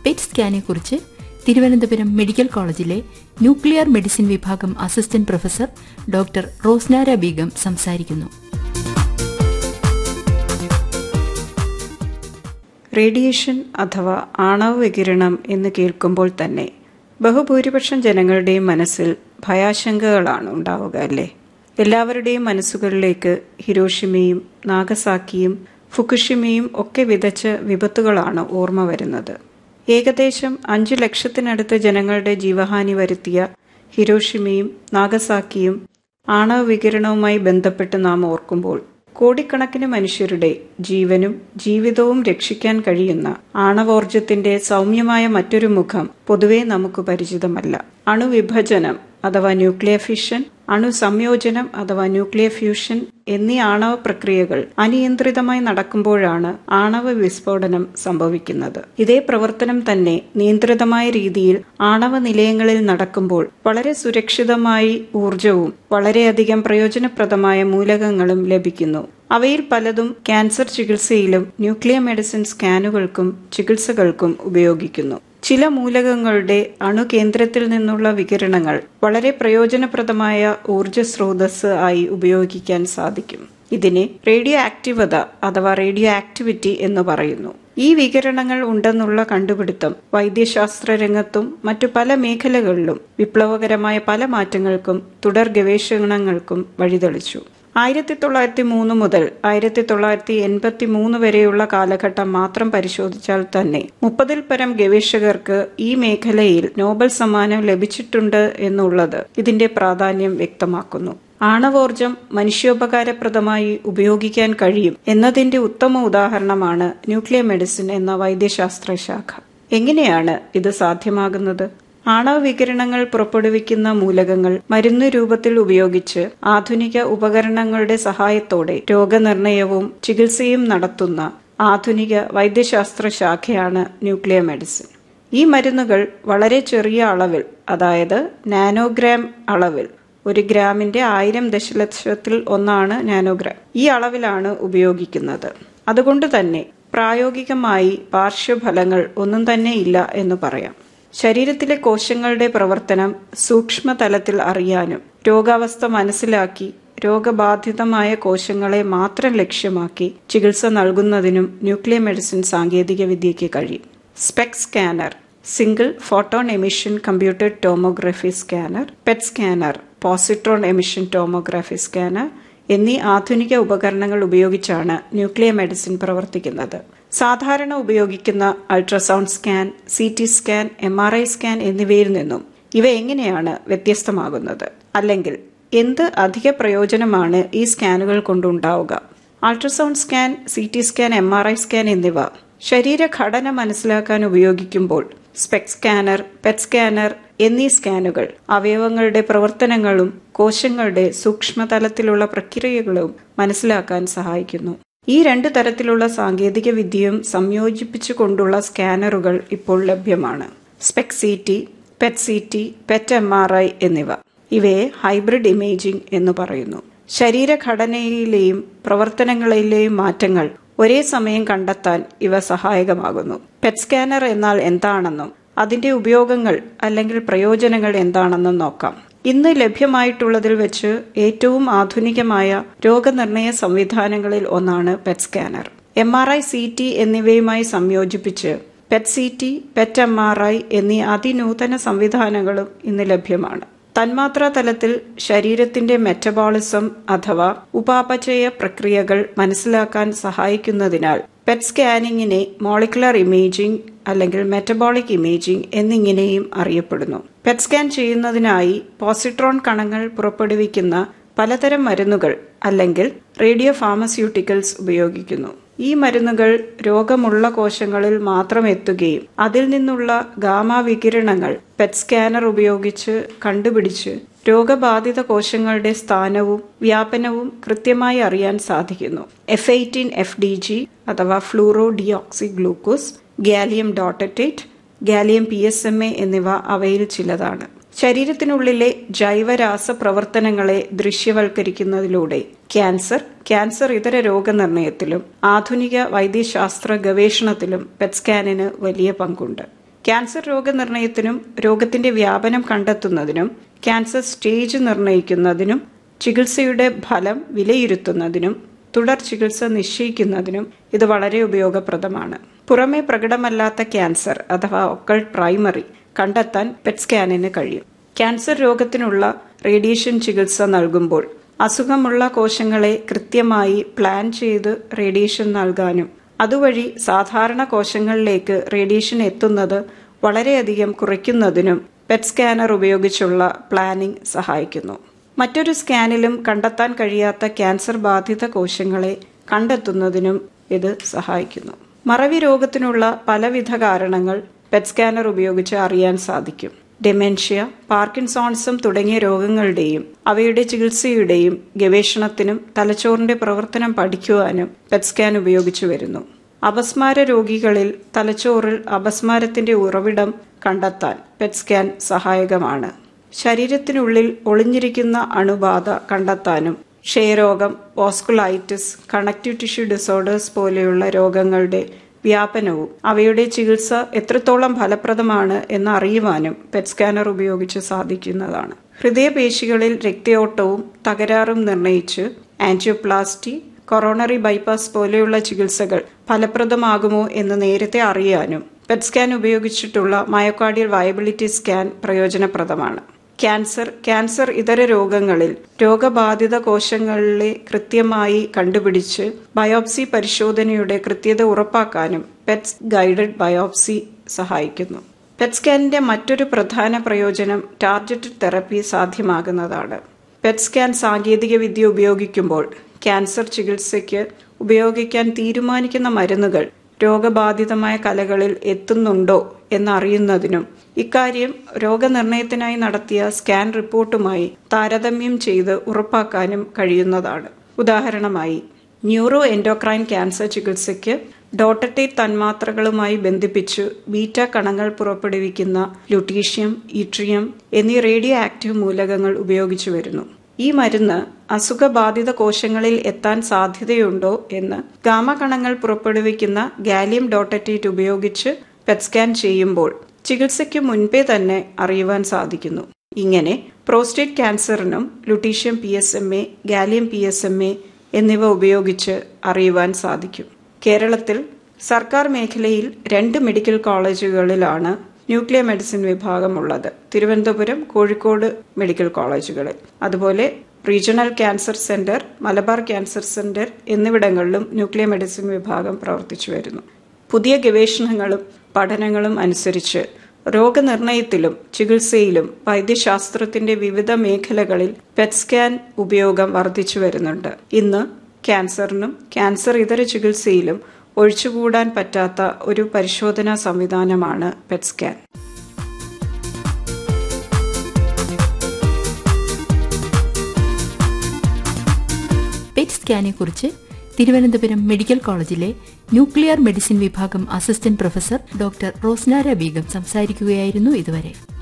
pet സ്കാനെ കുറിച്ച് Thiruvananthapuram medical കോളേജിലെ ന്യൂക്ലിയർ മെഡിസിൻ വിഭാഗം assistant professor doctor Rosnara Beegum സംസാരിക്കുന്നു റേഡിയേഷൻ അഥവാ ആണവ വികിരണം എന്ന് കേൾക്കുമ്പോൾ തന്നെ ബഹുഭൂരിപക്ഷം ജനങ്ങളുടെയും മനസ്സിൽ ഭയാശങ്കകളാണ് ഉണ്ടാവുക അല്ലേ എല്ലാവരുടെയും മനസ്സുകളിലേക്ക് ഹിരോഷിമയും നാഗസാക്കിയും ഫുക്കുഷിമയും ഒക്കെ വിതച്ച വിപത്തുകളാണ് ഓർമ്മ വരുന്നത് ഏകദേശം അഞ്ചു ലക്ഷത്തിനടുത്ത് ജനങ്ങളുടെ ജീവഹാനി വരുത്തിയ ഹിരോഷിമയും നാഗസാക്കിയും ആണവ വികിരണവുമായി ബന്ധപ്പെട്ട് നാം ഓർക്കുമ്പോൾ കോടിക്കണക്കിന് മനുഷ്യരുടെ ജീവനും ജീവിതവും രക്ഷിക്കാൻ കഴിയുന്ന ആണവോർജത്തിന്റെ സൗമ്യമായ മറ്റൊരു മുഖം പൊതുവെ നമുക്ക് പരിചിതമല്ല അണുവിഭജനം അഥവാ ന്യൂക്ലിയർ ഫിഷൻ അണുസംയോജനം അഥവാ ന്യൂക്ലിയർ ഫ്യൂഷൻ എന്നീ ആണവ പ്രക്രിയകൾ അനിയന്ത്രിതമായി നടക്കുമ്പോഴാണ് ആണവ വിസ്ഫോടനം സംഭവിക്കുന്നത് ഇതേ പ്രവർത്തനം തന്നെ നിയന്ത്രിതമായ രീതിയിൽ ആണവ നിലയങ്ങളിൽ നടക്കുമ്പോൾ വളരെ സുരക്ഷിതമായി ഊർജവും വളരെയധികം പ്രയോജനപ്രദമായ മൂലകങ്ങളും ലഭിക്കുന്നു അവയിൽ പലതും ക്യാൻസർ ചികിത്സയിലും ന്യൂക്ലിയർ മെഡിസിൻ സ്കാനുകൾക്കും ചികിത്സകൾക്കും ഉപയോഗിക്കുന്നു ചില മൂലകങ്ങളുടെ അണുകേന്ദ്രത്തിൽ നിന്നുള്ള വികിരണങ്ങൾ വളരെ പ്രയോജനപ്രദമായ ഊർജ സ്രോതസ് ആയി ഉപയോഗിക്കാൻ സാധിക്കും ഇതിനെ റേഡിയോ ആക്റ്റീവത അഥവാ റേഡിയോ ആക്ടിവിറ്റി എന്ന് പറയുന്നു ഈ വികിരണങ്ങൾ ഉണ്ടെന്നുള്ള കണ്ടുപിടുത്തം വൈദ്യശാസ്ത്ര രംഗത്തും മറ്റു പല മേഖലകളിലും വിപ്ലവകരമായ പല മാറ്റങ്ങൾക്കും തുടർ ഗവേഷണങ്ങൾക്കും വഴിതെളിച്ചു ആയിരത്തി തൊള്ളായിരത്തി മൂന്ന് മുതൽ ആയിരത്തി തൊള്ളായിരത്തി എൺപത്തി മൂന്ന് വരെയുള്ള കാലഘട്ടം മാത്രം പരിശോധിച്ചാൽ തന്നെ മുപ്പതിൽ പരം ഗവേഷകർക്ക് ഈ മേഖലയിൽ നോബൽ സമ്മാനം ലഭിച്ചിട്ടുണ്ട് എന്നുള്ളത് ഇതിന്റെ പ്രാധാന്യം വ്യക്തമാക്കുന്നു ആണവോർജം മനുഷ്യോപകാരപ്രദമായി ഉപയോഗിക്കാൻ കഴിയും എന്നതിന്റെ ഉത്തമ ഉദാഹരണമാണ് ന്യൂക്ലിയർ മെഡിസിൻ എന്ന വൈദ്യശാസ്ത്ര ശാഖ എങ്ങനെയാണ് ഇത് സാധ്യമാകുന്നത് ആണവ വികിരണങ്ങൾ പുറപ്പെടുവിക്കുന്ന മൂലകങ്ങൾ മരുന്ന് രൂപത്തിൽ ഉപയോഗിച്ച് ആധുനിക ഉപകരണങ്ങളുടെ സഹായത്തോടെ രോഗനിർണയവും ചികിത്സയും നടത്തുന്ന ആധുനിക വൈദ്യശാസ്ത്ര ശാഖയാണ് ന്യൂക്ലിയർ മെഡിസിൻ ഈ മരുന്നുകൾ വളരെ ചെറിയ അളവിൽ അതായത് നാനോഗ്രാം അളവിൽ ഒരു ഗ്രാമിന്റെ ആയിരം ദശലക്ഷത്തിൽ ഒന്നാണ് നാനോഗ്രാം ഈ അളവിലാണ് ഉപയോഗിക്കുന്നത് അതുകൊണ്ട് തന്നെ പ്രായോഗികമായി പാർശ്വഫലങ്ങൾ ഒന്നും തന്നെ ഇല്ല എന്ന് പറയാം ശരീരത്തിലെ കോശങ്ങളുടെ പ്രവർത്തനം സൂക്ഷ്മതലത്തിൽ അറിയാനും രോഗാവസ്ഥ മനസ്സിലാക്കി രോഗബാധിതമായ കോശങ്ങളെ മാത്രം ലക്ഷ്യമാക്കി ചികിത്സ നൽകുന്നതിനും ന്യൂക്ലിയർ മെഡിസിൻ സാങ്കേതിക വിദ്യയ്ക്ക് കഴിയും SPECT scanner single photon emission computer tomography scanner PET scanner positron emission tomography scanner എന്നീ ആധുനിക ഉപകരണങ്ങൾ ഉപയോഗിച്ചാണ് ന്യൂക്ലിയർ മെഡിസിൻ പ്രവർത്തിക്കുന്നത് സാധാരണ ഉപയോഗിക്കുന്ന ultrasound scan C T scan M R I scan എന്നിവയിൽ നിന്നും ഇവ എങ്ങനെയാണ് വ്യത്യസ്തമാകുന്നത് അല്ലെങ്കിൽ എന്ത് അധിക പ്രയോജനമാണ് ഈ സ്കാനുകൾ കൊണ്ടുണ്ടാവുക ultrasound scan C T scan M R I scan എന്നിവ ശരീരഘടന മനസ്സിലാക്കാൻ ഉപയോഗിക്കുമ്പോൾ സ്പെക് സ്കാനർ പെറ്റ് സ്കാനർ എന്നീ സ്കാനുകൾ അവയവങ്ങളുടെ പ്രവർത്തനങ്ങളും കോശങ്ങളുടെ സൂക്ഷ്മതലത്തിലുള്ള പ്രക്രിയകളും മനസ്സിലാക്കാൻ സഹായിക്കുന്നു ഈ രണ്ട് തരത്തിലുള്ള സാങ്കേതിക വിദ്യയും സംയോജിപ്പിച്ചുകൊണ്ടുള്ള സ്കാനറുകൾ ഇപ്പോൾ ലഭ്യമാണ് SPECT C T PET C T PET M R I എന്നിവ ഇവയെ ഹൈബ്രിഡ് ഇമേജിംഗ് എന്ന് പറയുന്നു ശരീരഘടനയിലെയും പ്രവർത്തനങ്ങളിലെയും മാറ്റങ്ങൾ ഒരേ സമയം കണ്ടെത്താൻ ഇവ സഹായകമാകുന്നു പെറ്റ് സ്കാനർ എന്നാൽ എന്താണെന്നും അതിന്റെ ഉപയോഗങ്ങൾ അല്ലെങ്കിൽ പ്രയോജനങ്ങൾ എന്താണെന്നും നോക്കാം ഇന്ന് ലഭ്യമായിട്ടുള്ളതിൽ വെച്ച് ഏറ്റവും ആധുനികമായ രോഗനിർണയ സംവിധാനങ്ങളിൽ ഒന്നാണ് PET scanner M R I C T എന്നിവയുമായി സംയോജിപ്പിച്ച് PET C T PET M R I എന്നീ അതിനൂതന സംവിധാനങ്ങളും ഇന്ന് ലഭ്യമാണ് തന്മാത്രാ തലത്തിൽ ശരീരത്തിന്റെ മെറ്റബോളിസം അഥവാ ഉപാപചയ പ്രക്രിയകൾ മനസ്സിലാക്കാൻ സഹായിക്കുന്നതിനാൽ പെറ്റ് സ്കാനിങ്ങിനെ മോളിക്കുലർ ഇമേജിംഗ് അല്ലെങ്കിൽ മെറ്റബോളിക് ഇമേജിംഗ് എന്നിങ്ങനെയും അറിയപ്പെടുന്നു പെറ്റ് സ്കാൻ ചെയ്യുന്നതിനായി പോസിട്രോൺ കണങ്ങൾ പുറപ്പെടുവിക്കുന്ന പലതരം മരുന്നുകൾ അല്ലെങ്കിൽ റേഡിയോ ഫാർമസ്യൂട്ടിക്കൽസ് ഉപയോഗിക്കുന്നു ഈ മരുന്നുകൾ രോഗമുള്ള കോശങ്ങളിൽ മാത്രം എത്തുകയും അതിൽ നിന്നുള്ള ഗാമ വികിരണങ്ങൾ പെറ്റ് സ്കാനർ ഉപയോഗിച്ച് കണ്ടുപിടിച്ച് രോഗബാധിത കോശങ്ങളുടെ സ്ഥാനവും വ്യാപനവും കൃത്യമായി അറിയാൻ സാധിക്കുന്നു F eighteen F D G അഥവാ fluoro deoxy glucose gallium dotatate gallium P S M A എന്നിവ അവയിൽ ചിലതാണ് ശരീരത്തിനുള്ളിലെ ജൈവരാസ പ്രവർത്തനങ്ങളെ ദൃശ്യവൽക്കരിക്കുന്നതിലൂടെ ക്യാൻസർ ക്യാൻസർ ഇതര രോഗനിർണയത്തിലും ആധുനിക വൈദ്യശാസ്ത്ര ഗവേഷണത്തിലും പെറ്റ് സ്കാനിന് വലിയ പങ്കുണ്ട് ക്യാൻസർ രോഗനിർണയത്തിനും രോഗത്തിന്റെ വ്യാപനം കണ്ടെത്തുന്നതിനും ക്യാൻസർ സ്റ്റേജ് നിർണയിക്കുന്നതിനും ചികിത്സയുടെ ഫലം വിലയിരുത്തുന്നതിനും തുടർ ചികിത്സ നിശ്ചയിക്കുന്നതിനും ഇത് വളരെ ഉപയോഗപ്രദമാണ് പുറമേ പ്രകടമല്ലാത്ത ക്യാൻസർ അഥവാ ഒക്കൾ പ്രൈമറി കണ്ടെത്താൻ പെറ്റ് സ്കാനിന് കഴിയും ക്യാൻസർ രോഗത്തിനുള്ള റേഡിയേഷൻ ചികിത്സ നൽകുമ്പോൾ അസുഖമുള്ള കോശങ്ങളെ കൃത്യമായി പ്ലാൻ ചെയ്ത് റേഡിയേഷൻ നൽകാനും അതുവഴി സാധാരണ കോശങ്ങളിലേക്ക് റേഡിയേഷൻ എത്തുന്നത് വളരെയധികം കുറയ്ക്കുന്നതിനും പെറ്റ് സ്കാനർ ഉപയോഗിച്ചുള്ള പ്ലാനിംഗ് സഹായിക്കുന്നു മറ്റൊരു സ്കാനിലും കണ്ടെത്താൻ കഴിയാത്ത ക്യാൻസർ ബാധിത കോശങ്ങളെ കണ്ടെത്തുന്നതിനും ഇത് സഹായിക്കുന്നു മറവി രോഗത്തിനുള്ള പലവിധ കാരണങ്ങൾ പെറ്റ് സ്കാനർ ഉപയോഗിച്ച് അറിയാൻ സാധിക്കും ഡെമെൻഷ്യ പാർക്കിൻസോൺസും തുടങ്ങിയ രോഗങ്ങളുടെയും അവയുടെ ചികിത്സയുടെയും ഗവേഷണത്തിനും തലച്ചോറിന്റെ പ്രവർത്തനം പഠിക്കുവാനും പെറ്റ് സ്കാൻ ഉപയോഗിച്ചു വരുന്നു അപസ്മാര രോഗികളിൽ തലച്ചോറിൽ അപസ്മാരത്തിന്റെ ഉറവിടം കണ്ടെത്താൻ പെറ്റ് സ്കാൻ സഹായകമാണ് ശരീരത്തിനുള്ളിൽ ഒളിഞ്ഞിരിക്കുന്ന അണുബാധ കണ്ടെത്താനും ക്ഷയരോഗം ഓസ്കുലൈറ്റിസ് കണക്റ്റീവ് ടിഷ്യൂ ഡിസോർഡേഴ്സ് പോലെയുള്ള രോഗങ്ങളുടെ വ്യാപനവും അവയുടെ ചികിത്സ എത്രത്തോളം ഫലപ്രദമാണ് എന്ന് അറിയുവാനും പെറ്റ് സ്കാനർ ഉപയോഗിച്ച് സാധിക്കുന്നതാണ് ഹൃദയപേശികളിൽ രക്തയോട്ടവും തകരാറും നിർണയിച്ച് ആൻജിയോപ്ലാസ്റ്റി കൊറോണറി ബൈപ്പാസ് പോലെയുള്ള ചികിത്സകൾ ഫലപ്രദമാകുമോ എന്ന് നേരത്തെ അറിയാനും പെറ്റ് സ്കാൻ ഉപയോഗിച്ചിട്ടുള്ള മയോകാർഡിയൽ വയബിലിറ്റി സ്കാൻ പ്രയോജനപ്രദമാണ് ക്യാൻസർ ക്യാൻസർ ഇതര രോഗങ്ങളിൽ രോഗബാധിത കോശങ്ങളിലെ കൃത്യമായി കണ്ടുപിടിച്ച് ബയോപ്സി പരിശോധനയുടെ കൃത്യത ഉറപ്പാക്കാനും പെറ്റ്സ് ഗൈഡഡ് ബയോപ്സി സഹായിക്കുന്നു പെറ്റ് സ്കാനിന്റെ മറ്റൊരു പ്രധാന പ്രയോജനം ടാർഗറ്റഡ് തെറപ്പി സാധ്യമാകുന്നതാണ് പെറ്റ് സ്കാൻ സാങ്കേതിക വിദ്യ ഉപയോഗിക്കുമ്പോൾ ക്യാൻസർ ചികിത്സയ്ക്ക് ഉപയോഗിക്കാൻ തീരുമാനിക്കുന്ന മരുന്നുകൾ രോഗബാധിതമായ കലകളിൽ എത്തുന്നുണ്ടോ എന്നറിയുന്നതിനും ഇക്കാര്യം രോഗനിർണയത്തിനായി നടത്തിയ സ്കാൻ റിപ്പോർട്ടുമായി താരതമ്യം ചെയ്ത് ഉറപ്പാക്കാനും കഴിയുന്നതാണ് ഉദാഹരണമായി ന്യൂറോ എൻഡോക്രൈൻ ക്യാൻസർ ചികിത്സയ്ക്ക് ഡോട്ടറ്റേറ്റ് തന്മാത്രകളുമായി ബന്ധിപ്പിച്ചു ബീറ്റ കണങ്ങൾ പുറപ്പെടുവിക്കുന്ന ലുട്ടീഷ്യം ഇട്രിയം എന്നീ റേഡിയോ ആക്റ്റീവ് മൂലകങ്ങൾ ഉപയോഗിച്ചു വരുന്നു ഈ മരുന്ന് അസുഖബാധിത കോശങ്ങളിൽ എത്താൻ സാധ്യതയുണ്ടോ എന്ന് ഗാമ കണങ്ങൾ പുറപ്പെടുവിക്കുന്ന ഗാലിയം ഡോട്ടറ്റേറ്റ് ഉപയോഗിച്ച് പെറ്റ് സ്കാൻ ചെയ്യുമ്പോൾ ചികിത്സയ്ക്ക് മുൻപേ തന്നെ അറിയുവാൻ സാധിക്കുന്നു ഇങ്ങനെ പ്രോസ്റ്റേറ്റ് ക്യാൻസറിനും lutetium P S M A gallium P S M A എന്നിവ ഉപയോഗിച്ച് അറിയുവാൻ സാധിക്കും കേരളത്തിൽ സർക്കാർ മേഖലയിൽ രണ്ട് മെഡിക്കൽ കോളേജുകളിലാണ് ന്യൂക്ലിയർ മെഡിസിൻ വിഭാഗമുള്ളത് തിരുവനന്തപുരം കോഴിക്കോട് മെഡിക്കൽ കോളേജുകളിൽ അതുപോലെ regional cancer centre Malabar cancer centre എന്നിവിടങ്ങളിലും ന്യൂക്ലിയർ മെഡിസിൻ വിഭാഗം പ്രവർത്തിച്ചു വരുന്നു പുതിയ ഗവേഷണങ്ങളും പഠനങ്ങളും അനുസരിച്ച് രോഗനിർണയത്തിലും ചികിത്സയിലും വൈദ്യശാസ്ത്രത്തിന്റെ വിവിധ മേഖലകളിൽ പെറ്റ് സ്കാൻ ഉപയോഗം വർദ്ധിച്ചു വരുന്നുണ്ട് ഇന്ന് ക്യാൻസറിനും ക്യാൻസർ ഇതര ചികിത്സയിലും ഒഴിച്ചുകൂടാൻ പറ്റാത്ത ഒരു പരിശോധനാ സംവിധാനമാണ് പെറ്റ് സ്കാൻ പെറ്റ് സ്കാനെ കുറിച്ച് തിരുവനന്തപുരം മെഡിക്കൽ കോളേജിലെ ന്യൂക്ലിയർ മെഡിസിൻ വിഭാഗം assistant professor doctor Rosnara Beegum സംസാരിക്കുകയായിരുന്നു ഇതുവരെ